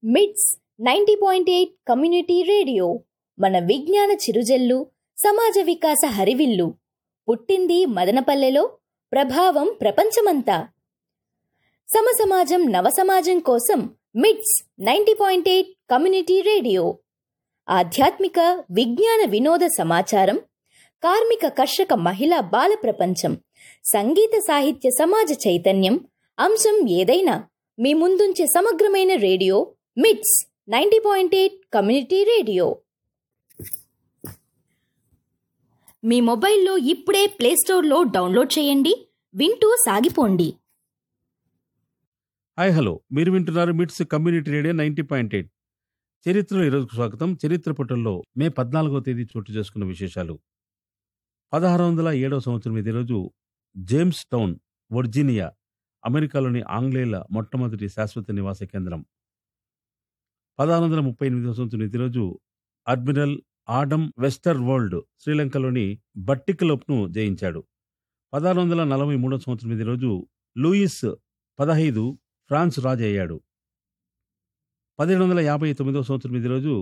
మిట్స్ ninety point eight community radio మన విజ్ఞాన చిరుజల్లు సమాజ వికాస హరివిల్లు పుట్టింది మదనపల్లెలో ప్రభావం ప్రపంచమంతా సమసమాజం నవసమాజం కోసం MITS ninety point eight community radio ఆధ్యాత్మిక విజ్ఞాన వినోద సమాచారం కార్మిక కర్షక మహిళా బాల ప్రపంచం సంగీత సాహిత్య సమాజ చైతన్యం అంశం ఏదైనా మీ ముందుంచే సమగ్రమైన radio MITS ninety point eight community radio మీ మొబైల్లో ఇప్పుడే ప్లేస్టోర్లో డౌన్లోడ్ చేయండి వింటూ సాగిపోండి హాయ్ హలో మీరు వింటున్నారు MITS community radio ninety point eight చరిత్రలో ఈరోజుకు స్వాగతం చరిత్ర పుటల్లో మే పద్నాలుగవ తేదీ చోటు చేసుకున్న విశేషాలు పదహారు వందల ఏడవ సంవత్సరం ఇదే రోజు జేమ్స్ టౌన్ వర్జీనియా అమెరికాలోని ఆంగ్లేయుల మొట్టమొదటి శాశ్వత నివాస కేంద్రం పదహారు వందల ముప్పై ఎనిమిదవ సంవత్సరం ఇదే రోజు అడ్మిరల్ ఆడమ్ వెస్టర్ వరల్డ్ శ్రీలంకలోని బట్టికలోప్ను జయించాడు పదహారు వందల నలభై మూడవ సంవత్సరం ఇదే రోజు లూయిస్ పదహైదు ఫ్రాన్స్ రాజు అయ్యాడు పదిహేడు వందల యాభై తొమ్మిదవ సంవత్సరం ఇదే రోజు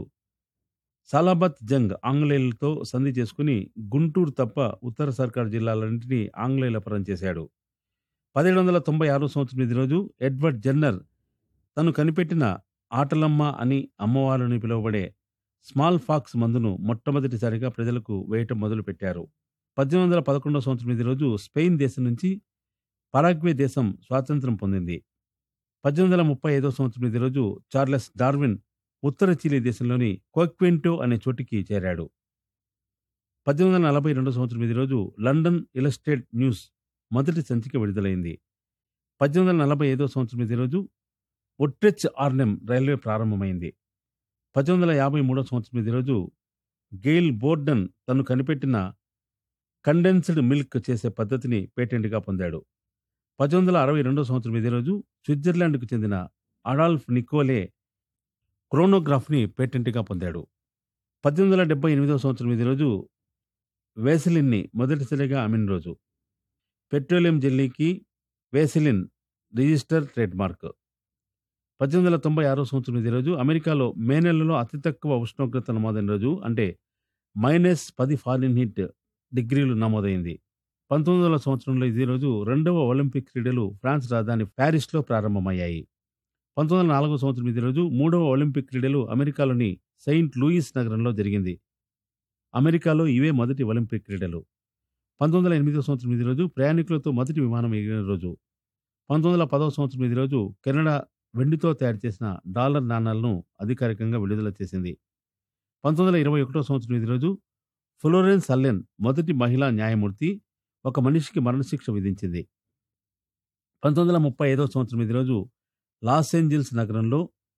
సలాబత్ జంగ్ ఆంగ్లేయులతో సంధి చేసుకుని గుంటూరు తప్ప ఉత్తర సర్కార్ జిల్లాలన్నింటినీ ఆంగ్లేయుల పరం చేశాడు పదిహేడు వందల తొంభై ఆరో సంవత్సరం ఇదే రోజు ఎడ్వర్డ్ జెన్నర్ తను కనిపెట్టిన ఆటలమ్మ అని అమ్మవారిని పిలువబడే స్మాల్ ఫాక్స్ మందును మొట్టమొదటిసారిగా ప్రజలకు వేయటం మొదలుపెట్టారు పద్దెనిమిది వందల పదకొండవ సంవత్సరం ఇదే రోజు స్పెయిన్ దేశం నుంచి పరాగ్వే దేశం స్వాతంత్రం పొందింది పద్దెనిమిది వందల ముప్పై ఐదో సంవత్సరం ఇదే రోజు చార్లెస్ డార్విన్ ఉత్తర చిలీ దేశంలోని కోక్వెంటో అనే చోటికి చేరాడు పద్దెనిమిది వందల నలభై రెండో సంవత్సరం ఇదే రోజు లండన్ ఇలస్ట్రేట్ న్యూస్ మొదటి సంచిక విడుదలైంది పద్దెనిమిది వందల నలభై ఐదో సంవత్సరం ఇదే రోజు ఒట్రెచ్ ఆర్నెం రైల్వే ప్రారంభమైంది పద్దెనిమిది వందల యాభై మూడో సంవత్సరం ఇదే రోజు గెయిల్ బోర్డన్ తను కనిపెట్టిన కండెన్స్డ్ మిల్క్ చేసే పద్ధతిని పేటెంట్గా పొందాడు పద్దెనిమిది వందల అరవై రెండో సంవత్సరం ఇదే రోజు స్విట్జర్లాండ్కు చెందిన అడాల్ఫ్ నికోలే క్రోనోగ్రాఫ్ని పేటెంట్గా పొందాడు పద్దెనిమిది వందల డెబ్బై ఎనిమిదవ సంవత్సరం ఇదే రోజు వేసిలిన్ని మొదటిసారిగా అమ్మిన రోజు పెట్రోలియం జెల్లీకి వేసిలిన్ రిజిస్టర్ ట్రేడ్మార్క్ పద్దెనిమిది వందల తొంభై ఆరో సంవత్సరం ఇదే రోజు అమెరికాలో మే నెలలో అతి తక్కువ ఉష్ణోగ్రత నమోదైన రోజు అంటే మైనస్ పది ఫారిన్ హీట్ డిగ్రీలు నమోదైంది పంతొమ్మిది వందల సంవత్సరంలో ఇదే రోజు రెండవ ఒలింపిక్ క్రీడలు ఫ్రాన్స్ రాజధాని ప్యారిస్లో ప్రారంభమయ్యాయి పంతొమ్మిది వందల నాలుగో సంవత్సరం ఇదే రోజు మూడవ ఒలింపిక్ క్రీడలు అమెరికాలోని సెయింట్ లూయిస్ నగరంలో జరిగింది అమెరికాలో ఇవే మొదటి ఒలింపిక్ క్రీడలు పంతొమ్మిది వందల ఎనిమిదో సంవత్సరం ఇదే రోజు ప్రయాణికులతో మొదటి విమానం ఎగిరిన రోజు పంతొమ్మిది వందల పదవ సంవత్సరం ఇదే రోజు కెనడా వెండితో తయారు చేసిన డాలర్ నాణాలను అధికారికంగా విడుదల చేసింది పంతొమ్మిది వందల ఇరవై ఒకటో సంవత్సరం ఇదే రోజు ఫ్లోరెన్స్ అల్లెన్ మొదటి మహిళా న్యాయమూర్తి ఒక మనిషికి మరణశిక్ష విధించింది పంతొమ్మిది వందల ముప్పై ఐదో సంవత్సరం ఇదే రోజు లాస్ ఏంజల్స్ నగరంలో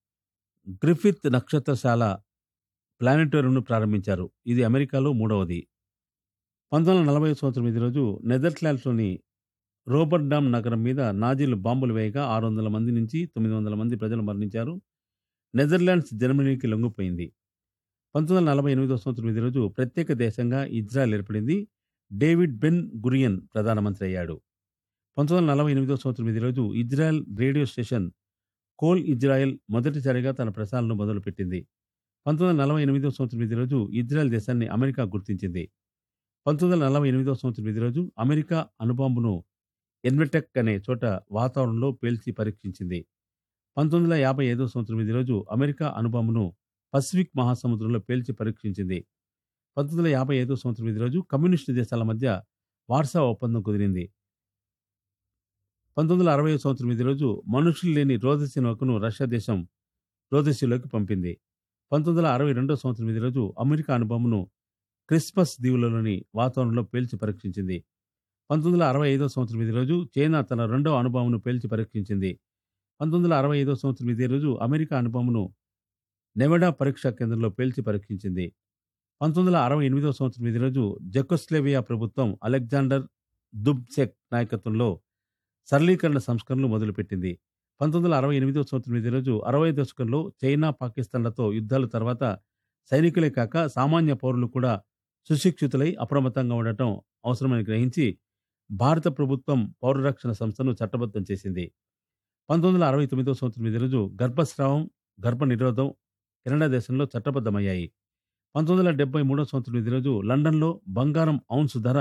గ్రిఫిత్ నక్షత్రశాల ప్లానెటోరియంను ప్రారంభించారు ఇది అమెరికాలో మూడవది పంతొమ్మిది వందల నలభై సంవత్సరం ఇదే రోజు నెదర్లాండ్స్లోని రోబర్డామ్ నగరం మీద నాజీలు బాంబులు వేయగా ఆరు వందల మంది నుంచి తొమ్మిది వందల మంది ప్రజలు మరణించారు నెదర్లాండ్స్ జర్మనీకి లొంగిపోయింది పంతొమ్మిది వందల నలభై ఎనిమిదో సంవత్సరం ఇదే రోజు ప్రత్యేక దేశంగా ఇజ్రాయెల్ ఏర్పడింది డేవిడ్ బెన్ గురియన్ ప్రధానమంత్రి అయ్యాడు పంతొమ్మిది వందల నలభై ఎనిమిదో సంవత్సరం ఇదే రోజు Israel radio station Kol Israel మొదటిసారిగా తన ప్రసారాలను మొదలుపెట్టింది పంతొమ్మిది వందల నలభై ఎనిమిదో సంవత్సరం ఇదే రోజు ఇజ్రాయెల్ దేశాన్ని అమెరికా గుర్తించింది పంతొమ్మిది వందల నలభై ఎనిమిదో సంవత్సరం ఇదే రోజు అమెరికా అణుబాంబును ఎన్మెటెక్ అనే చోట వాతావరణంలో పేల్చి పరీక్షించింది పంతొమ్మిది వందల యాభై ఐదో సంవత్సరం ఇదే రోజు అమెరికా అణుబాంబును పసిఫిక్ మహాసముద్రంలో పేల్చి పరీక్షించింది పంతొమ్మిది వందల యాభై ఐదో సంవత్సరం ఇదే రోజు కమ్యూనిస్టు దేశాల మధ్య వార్సా ఒప్పందం కుదిరింది పంతొమ్మిది వందల అరవై సంవత్సరం ఇదే రోజు మనుషులు లేని రోదసి నౌకను రష్యా దేశం రోదసిలోకి పంపింది పంతొమ్మిది వందల అరవై రెండో సంవత్సరం ఇదే రోజు అమెరికా అణుబాంబును క్రిస్మస్ దీవులలోని వాతావరణంలో పేల్చి పరీక్షించింది పంతొమ్మిది వందల అరవై ఐదో సంవత్సరం ఇదే రోజు చైనా తన రెండో అణుబాంబును పేల్చి పరీక్షించింది పంతొమ్మిది వందల అరవై ఐదో సంవత్సరం ఇదే రోజు అమెరికా అణుబాంబును నెవడా పరీక్షా కేంద్రంలో పేల్చి పరీక్షించింది పంతొమ్మిది వందల అరవై ఎనిమిదో సంవత్సరం ఇదే రోజు జెకోస్లేవియా ప్రభుత్వం అలెగ్జాండర్ దుబ్సెక్ నాయకత్వంలో సరళీకరణ సంస్కరణలు మొదలుపెట్టింది పంతొమ్మిది వందల అరవై ఎనిమిదో సంవత్సరం ఇదే రోజు అరవై దశకంలో చైనా పాకిస్తాన్లతో యుద్ధాల తర్వాత సైనికులే కాక సామాన్య పౌరులు కూడా సుశిక్షితులై అప్రమత్తంగా ఉండటం అవసరమని గ్రహించి భారత ప్రభుత్వం పౌరరక్షణ సంస్థను చట్టబద్ధం చేసింది పంతొమ్మిది వందల అరవై తొమ్మిదో సంవత్సరం ఇదే రోజు గర్భస్రావం గర్భ నిరోధం కెనడా దేశంలో చట్టబద్ధమయ్యాయి పంతొమ్మిది వందల డెబ్బై మూడో సంవత్సరం ఇదే రోజు లండన్లో బంగారం ఔన్స్ ధర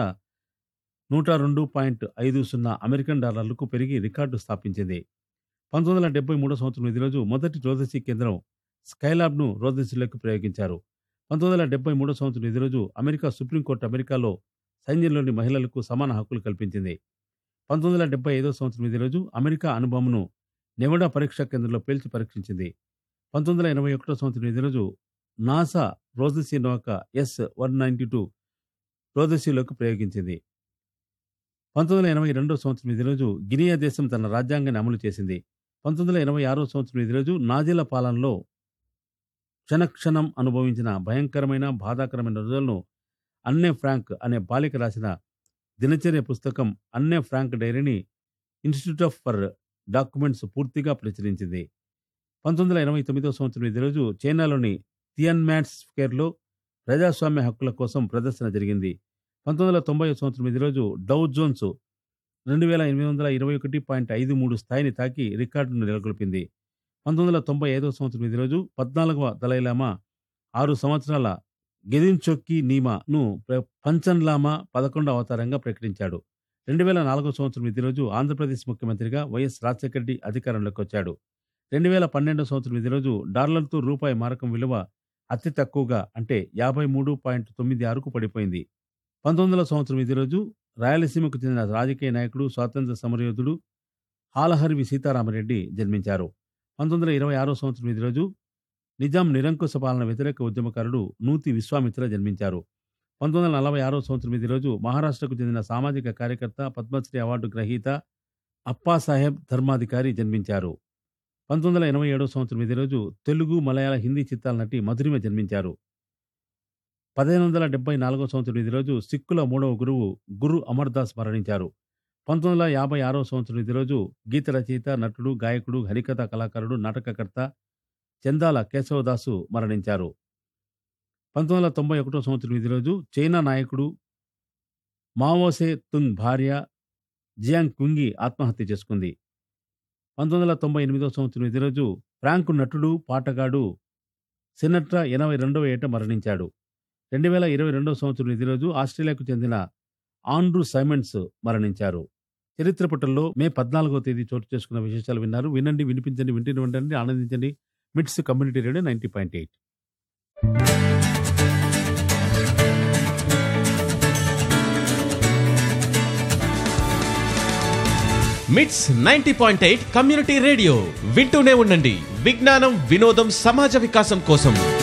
నూట రెండు పాయింట్ ఐదు సున్నా అమెరికన్ డాలర్లకు పెరిగి రికార్డు స్థాపించింది పంతొమ్మిది వందల డెబ్బై మూడో సంవత్సరం ఇదే రోజు మొదటి రోదసీ కేంద్రం స్కైలాబ్ను రోదసీలోకి ప్రయోగించారు పంతొమ్మిది వందల డెబ్బై మూడో సంవత్సరం ఇదే రోజు అమెరికా సుప్రీంకోర్టు అమెరికాలో సైన్యంలోని మహిళలకు సమాన హక్కులు కల్పించింది పంతొమ్మిది వందల డెబ్బై ఐదో సంవత్సరం ఇదే రోజు అమెరికా అనుభవమును నెవడా పరీక్షా కేంద్రంలో పేల్చి పరీక్షించింది పంతొమ్మిది వందల ఎనభై ఒకటో సంవత్సరం ఇదే రోజు నాసా రోదసీ నౌక ఎస్ వన్ నైంటీ టూ రోదసీలోకి ప్రయోగించింది పంతొమ్మిది వందల ఎనభై రెండో సంవత్సరం ఇదే రోజు గినియా దేశం తన రాజ్యాంగాన్ని అమలు చేసింది పంతొమ్మిది వందల ఎనభై ఆరో సంవత్సరం ఇదే రోజు నాజీల పాలనలో క్షణక్షణం అనుభవించిన భయంకరమైన బాధాకరమైన రోజులను అన్నే ఫ్రాంక్ అనే బాలిక రాసిన దినచర్య పుస్తకం అన్నే ఫ్రాంక్ డైరీని ఇన్స్టిట్యూట్ ఆఫ్ ఫర్ డాక్యుమెంట్స్ పూర్తిగా ప్రచురించింది పంతొమ్మిది వందల ఎనభై తొమ్మిదో సంవత్సరం ఇదే రోజు చైనాలోని థియన్మాట్స్ స్క్వేర్లో ప్రజాస్వామ్య హక్కుల కోసం ప్రదర్శన జరిగింది పంతొమ్మిది వందల తొంభై సంవత్సరం ఇదే రోజు డౌ జోన్స్ రెండు వేల ఎనిమిది వందల ఇరవై ఒకటి పాయింట్ ఐదు మూడు స్థాయిని తాకి రికార్డును నెలకొల్పింది పంతొమ్మిది వందల తొంభై ఐదో సంవత్సరం ఇదే రోజు పద్నాలుగవ దలైలామా ఆరు సంవత్సరాల గెదిన్చొక్కి నీమాను ప్ర- పంచన్లామా పదకొండవ అవతారంగా ప్రకటించాడు రెండు వేల నాలుగో సంవత్సరం ఇదే రోజు ఆంధ్రప్రదేశ్ ముఖ్యమంత్రిగా వైఎస్ రాజశేఖర రెడ్డి అధికారంలోకి వచ్చాడు రెండు వేల పన్నెండో సంవత్సరం ఇదే రోజు డాలర్తో రూపాయి మారకం విలువ అతి తక్కువగా అంటే యాభై మూడు పాయింట్ తొమ్మిది ఆరుకు పడిపోయింది పంతొమ్మిది వందల సంవత్సరం ఇదే రోజు రాయలసీమకు చెందిన రాజకీయ నాయకుడు స్వాతంత్ర సమరయోధుడు హాలహర్వి సీతారామరెడ్డి జన్మించారు పంతొమ్మిది వందల ఇరవై ఆరో సంవత్సరం ఇదే రోజు నిజాం నిరంకుశ పాలన వ్యతిరేక ఉద్యమకారుడు నూతి విశ్వామిత్ర జన్మించారు పంతొమ్మిది వందల నలభై ఆరో సంవత్సరం ఇదే రోజు మహారాష్ట్రకు చెందిన సామాజిక కార్యకర్త పద్మశ్రీ అవార్డు గ్రహీత అప్పాసాహెబ్ ధర్మాధికారి జన్మించారు పంతొమ్మిది వందల ఎనభై ఏడో సంవత్సరం ఇదే రోజు తెలుగు మలయాళ హిందీ చిత్రాల నటి మధురిమ జన్మించారు పదిహేను వందల డెబ్బై నాలుగో సంవత్సరం ఇదే రోజు సిక్కుల మూడవ గురువు గురు అమర్దాస్ మరణించారు పంతొమ్మిది వందల యాభై ఆరో సంవత్సరం ఇదే రోజు గీత రచయిత నటుడు గాయకుడు హరికథ కళాకారుడు నాటకకర్త చందాల కేశవదాసు మరణించారు పంతొమ్మిది వందల తొంభై ఒకటో సంవత్సరం ఇదే రోజు చైనా నాయకుడు మావోసే తుంగ్ భార్య జియాంగ్ కుంగి ఆత్మహత్య చేసుకుంది పంతొమ్మిది వందల తొంభై ఎనిమిదో సంవత్సరం ఇదే రోజు ఫ్రాంకు నటుడు పాటగాడు సినట్రా ఎనభై రెండవ ఏట మరణించాడు రెండు వేల ఇరవై రెండవ సంవత్సరం ఇదే రోజు ఆస్ట్రేలియాకు చెందిన ఆండ్రూ సైమండ్స్ మరణించారు చరిత్ర పుటల్లో మే పద్నాలుగో తేదీ చోటు చేసుకున్న విశేషాలు విన్నారు వినండి వినిపించండి వింటూనే ఉండండి ఆనందించండి MITS community radio ninety point eight MITS ninety point eight community radio వింటూనే ఉండండి విజ్ఞానం వినోదం సమాజ వికాసం కోసం